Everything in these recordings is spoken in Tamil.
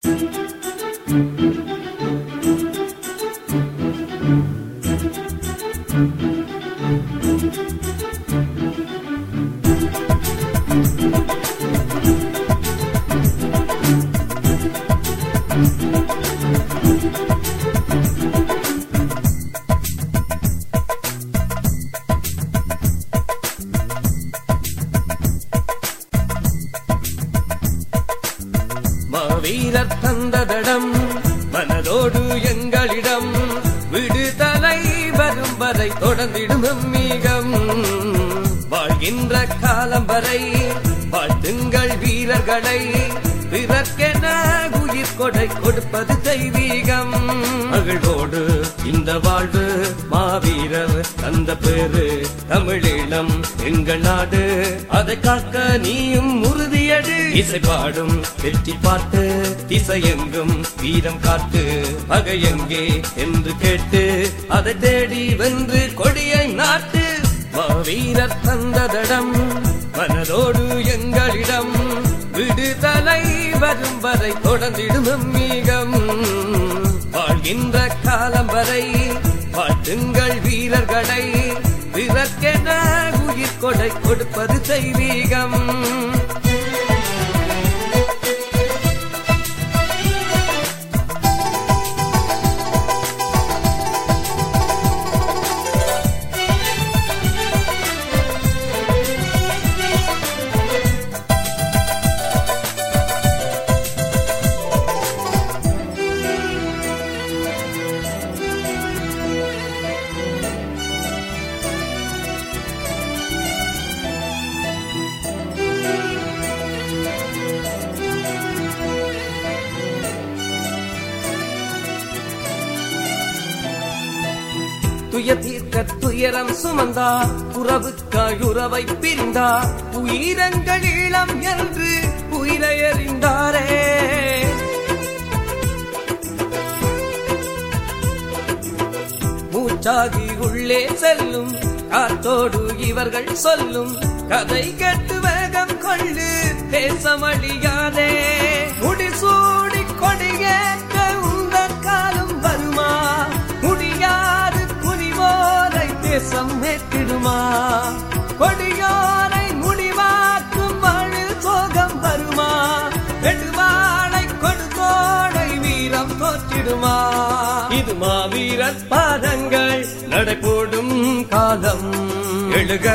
மாவீரர் தந்ததடம் மனதோடு எங்களிடம் விடுதலை வரும் வரை தொடர்ந்திடும் மீகம் வாழ்கின்ற காலம் வரை வாழ்த்துங்கள் வீரர்களை பிறர்க்கென உயிர் கொடை கொடுப்பது தெய்வீகம் மகிழ்வோடு இந்த வாழ்வு மாவீரர் தந்த பேரு தமிழீழம் எங்கள் நாடு அதை காக்க நீயும் உறுதியடு இசை பாடும் வெற்றி பாட்டு திசையெங்கும் வீரம் காட்டு பகை எங்கே என்று கேட்டு அதை தேடி வென்று கொடியை நாட்டு மாவீரர் தந்ததடம் மனதோடு எங்களிடம் விடுதலை வரும் வரை தொடர்ந்திடும் மீகம் வாழ்கின்ற காலம் வரை வாழ்த்துங்கள் வீரர்களை பிறர்க்கென உயிர் கொடை கொடுப்பது தெய்வீகம் துயர் தீர்க்க துயரம் சுமந்தார் உறவுக்காய் உறவை பிரிந்தார் உயிரங்கள் இளம் என்று உயிரை எறிந்தாரே மூச்சாகி உள்ளே செல்லும் காத்தோடு இவர்கள் சொல்லும் கதை கேட்டு வேகம் கொண்டு பேசமழியாதே முடிசூடி கொடியேற்க உந்தன் காலம் வருமா முடியாது புலிவோரை தேசம் மேற்றிடுமா கொடியோரை முடிவாக்கும் வாழில் சோகம் வருமா நெடுவாளை கொடுத்தோடை வீரம் தோற்றிடுமா இது மாவீரர் பாதங்கள் நடைபோடும் காலம் எழுக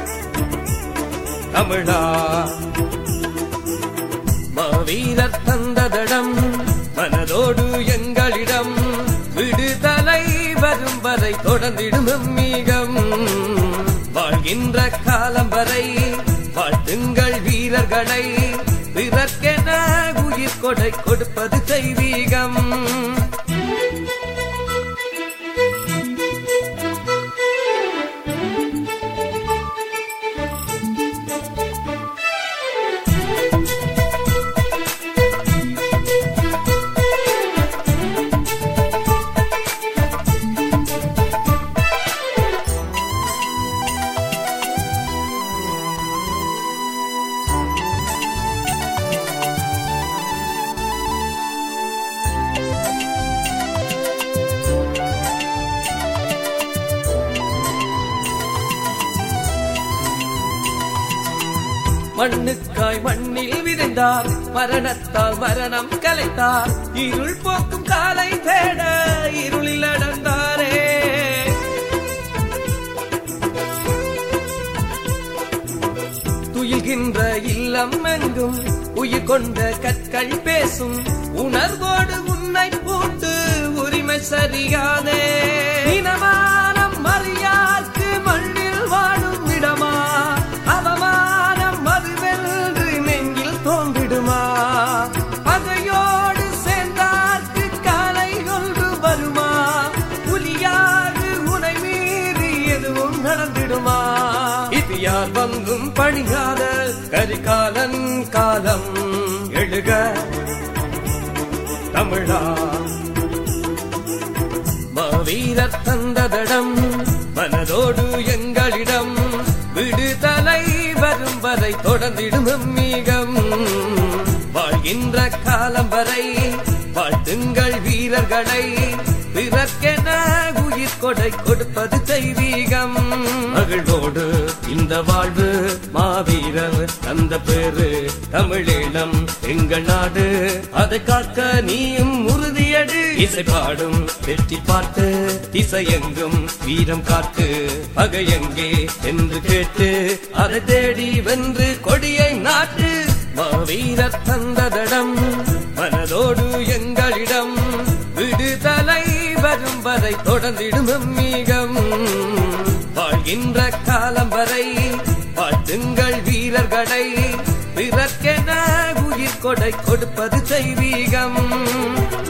தமிழா மாவீரர் தந்ததடம் மனதோடு எங்களிடம் விடுதலை வரும் வரை தொடர்ந்திடும் மீகம் வாழ்கின்ற காலம் வரை வாழ்த்துங்கள் வீரர்களை பிறர்க்கென உயிர் கொடை கொடுப்பது தெய்வீகம் மண்ணுக்காய் மண்ணில் விதைந்தார் மரணத்தால் மரணம் கலைத்தார் இருள் போக்கும் காலை தேட இருளில் நடந்தாரே துயில்கின்ற இல்லம் எங்கும் உயிர் கொண்ட கற்கள் பேசும் உணர்வோடு உன்னை போட்டு உரிமை சரியாதே இனமானம் மறியார்க்கு மண்ணில் வாழும் இடமா அவமானம் மதுவென்று நெஞ்சில் தோன்றிடுமா பகையோடு சேர்ந்தார்க்கு காலை ஒன்று வருமா புலியாது உனை மீறி எதுவும் நடந்திடுமா இது யார் வந்தும் பணியாத கரிகாலன் காலம் எழுக தமிழா மாவீரர் தந்ததடம் மனதோடு எங்களிடம் விடுதலை வரும் வரை தொடர்ந்திடும் மீகம் வாழ்கின்ற வாழ்கின்ற காலம் வரை வாழ்த்துங்கள் வீரர்களை பிறர்க்கென உயிர் கொடை கொடுப்பது தெய்வீகம் மகிழ்வோடு இந்த வாழ்வு மாவீரர் தந்த பேரு தமிழீழம் எங்கள் நாடு அதை காக்க நீயும் உறுதியடு இசை பாடும் வெற்றி பாட்டு திசையெங்கும் வீரம் காட்டு பகையெங்கே என்று கேட்டு அதை தேடி வென்று கொடியை நாட்டு மாவீரர் தந்ததடம் மனதோடு எங்களிடம் விடுதலை வரும் வரை தொடர்ந்திடும் மீகம் வாழ்கின்ற காலம் வரை வாழ்த்துங்கள் வீரர்களை பிறர்க்கென உயிர் கொடை கொடுப்பது தெய்வீகம்